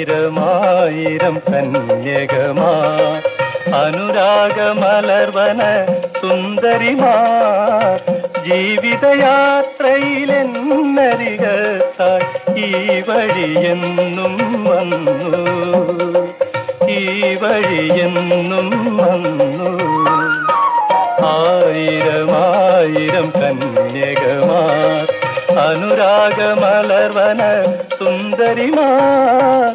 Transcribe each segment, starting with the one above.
ആയിരമായിരം കന്യകമാ അനുരാഗമലർവന സുന്ദരിമാർ ജീവിതയാത്രയിലെന്നരികത്തായി ഈ വഴിയെന്നും വന്നു ഈ വഴിയെന്നും വന്നു ആയിരമായിരം കന്യകമാർ അനുരാഗമലർവന സുന്ദരിമാർ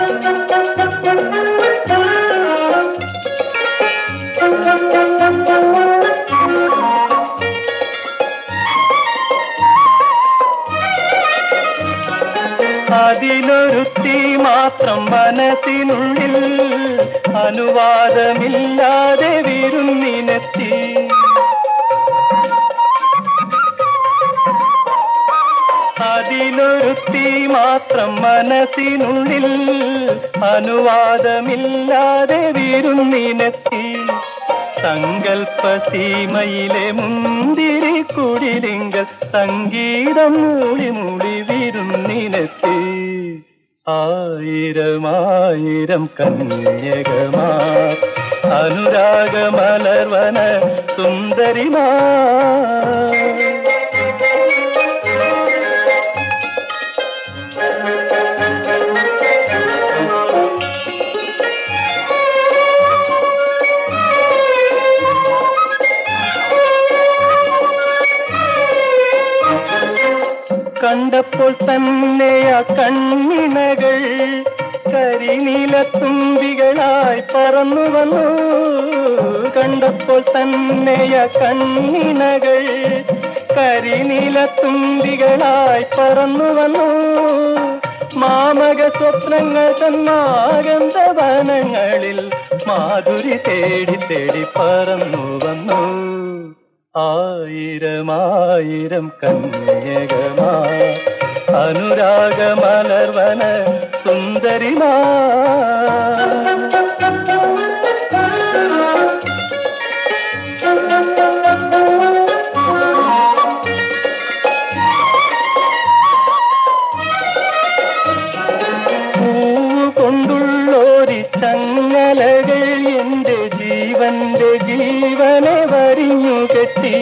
അതിലൊരുത്തി മാത്രം മനസ്സിനുള്ളിൽ അനുവാദമില്ലാതെ വിരുന്നിനെത്തി അതിലൊരുത്തി മാത്രം മനസ്സിനുള്ളിൽ അനുവാദമില്ലാതെ വിരുന്നിനെത്തി സങ്കൽപ്പ സീമയിലെ മുന്തിരി കുടിലിങ്കൽ സംഗീതം മൂളി മൂളി വിരുന്നിനെത്തി ആയിരമായിരം കന്യകമാർ അനുരാഗമലർവന സുന്ദരിമാർ കണ്ടപ്പോൾ തന്നെ ആ കണ്ണിണകൾ കരിനീലത്തുമ്പികളായി പറന്നു വന്നു കണ്ടപ്പോൾ തന്നെ ആ കണ്ണിണകൾ കരിനീലത്തുമ്പികളായി പറന്നു വന്നു മാമക സ്വപ്നങ്ങൾ തന്നാഗന്ധവനങ്ങളിൽ മാധുരി തേടി തേടി പറന്നു വന്നു ആയിരമായിരം കന്യകമാ അനുരാഗമലർവന സുന്ദരിമാ പൂവ് കൊണ്ടുള്ളോരി ചങ്ങലകൾ എന്റെ ജീവന്റെ ജീവനെ വരിഞ്ഞു കെട്ടി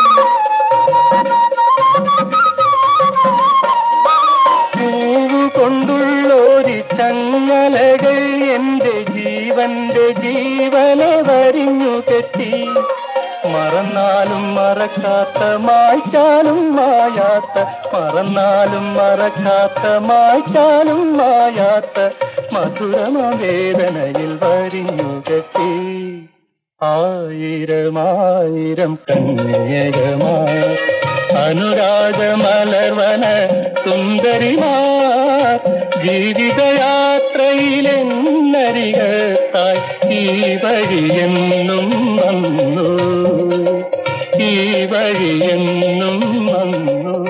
പൂവ് കൊണ്ടുള്ളോരി ചങ്ങലകൾ എന്റെ ജീവന്റെ ജീവനെ വരിഞ്ഞു കെട്ടി മറന്നാലും മറക്കാത്ത മായ്ച്ചാലും മായാത്ത മറന്നാലും മറക്കാത്ത മായ്ച്ചാലും മായാത്ത മധുരമ വേദനയിൽ വരിഞ്ഞു കെട്ടി ആയിരമായിരം കന്യകമാ അനുരാഗമലർവന സുന്ദരിമാർ ജീവിതയാത്രയിലെന്നരികത്തായി ഈ വഴിയെന്നും വന്നു ഈ വഴിയെന്നും വന്നു